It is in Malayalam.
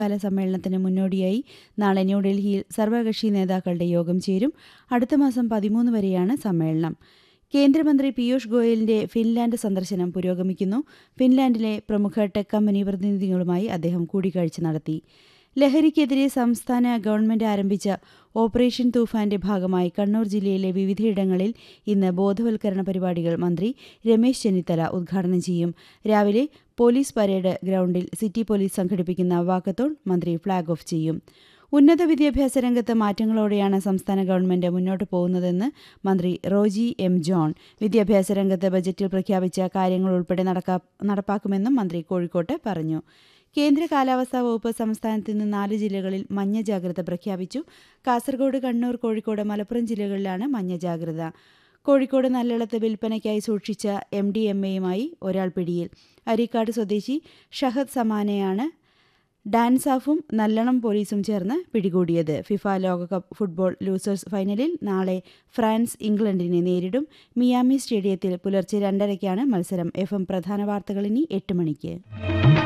കാല സമ്മേളനത്തിന് മുന്നോടിയായി നാളെ ന്യൂഡൽഹിയിൽ സർവകക്ഷി നേതാക്കളുടെ യോഗം ചേരും അടുത്ത മാസം പതിമൂന്ന് വരെയാണ് സമ്മേളനം കേന്ദ്രമന്ത്രി പീയൂഷ് ഗോയലിന്റെ ഫിൻലാൻഡ് സന്ദർശനം പുരോഗമിക്കുന്നു ഫിൻലാൻഡിലെ പ്രമുഖ ടെക് കമ്പനി പ്രതിനിധികളുമായി അദ്ദേഹം കൂടിക്കാഴ്ച നടത്തി ലഹരിക്കെതിരെ സംസ്ഥാന ഗവൺമെന്റ് ആരംഭിച്ച ഓപ്പറേഷൻ തൂഫാന്റെ ഭാഗമായി കണ്ണൂർ ജില്ലയിലെ വിവിധയിടങ്ങളിൽ ഇന്ന് ബോധവൽക്കരണ പരിപാടികൾ മന്ത്രി രമേശ് ചെന്നിത്തല ഉദ്ഘാടനം ചെയ്യും രാവിലെ പോലീസ് പരേഡ് ഗ്രൗണ്ടിൽ സിറ്റി പോലീസ് സംഘടിപ്പിക്കുന്ന വാക്കത്തോൺ മന്ത്രി ഫ്ളാഗ് ഓഫ് ചെയ്യും ഉന്നത വിദ്യാഭ്യാസ രംഗത്ത് മാറ്റങ്ങളോടെയാണ് സംസ്ഥാന ഗവൺമെന്റ് മുന്നോട്ട് പോകുന്നതെന്ന് മന്ത്രി റോജി എം ജോൺ വിദ്യാഭ്യാസ രംഗത്ത് ബജറ്റിൽ പ്രഖ്യാപിച്ച കാര്യങ്ങൾ ഉൾപ്പെടെ നടപ്പാക്കുമെന്നും മന്ത്രി കോഴിക്കോട്ട് പറഞ്ഞു കേന്ദ്ര കാലാവസ്ഥാ വകുപ്പ് സംസ്ഥാനത്ത് ഇന്ന് നാല് ജില്ലകളിൽ മഞ്ഞ ജാഗ്രത പ്രഖ്യാപിച്ചു കാസർഗോഡ് കണ്ണൂർ കോഴിക്കോട് മലപ്പുറം ജില്ലകളിലാണ് മഞ്ഞ ജാഗ്രത കോഴിക്കോട് നല്ലളത്ത് വിൽപ്പനയ്ക്കായി സൂക്ഷിച്ച എം ഡി എം എയുമായി ഒരാൾ പിടിയിൽ അരീക്കാട് സ്വദേശി ഷഹദ് സമാനയാണ് ഡാൻസാഫും നല്ലണം പോലീസും ചേർന്ന് പിടികൂടിയത് ഫിഫ ലോകകപ്പ് ഫുട്ബോൾ ലൂസേഴ്സ് ഫൈനലിൽ നാളെ ഫ്രാൻസ് ഇംഗ്ലണ്ടിനെ നേരിടും മിയാമി സ്റ്റേഡിയത്തിൽ പുലർച്ചെ രണ്ടരയ്ക്കാണ് മത്സരം എഫ് എം പ്രധാന വാർത്തകൾ ഇനി എട്ട് മണിക്ക്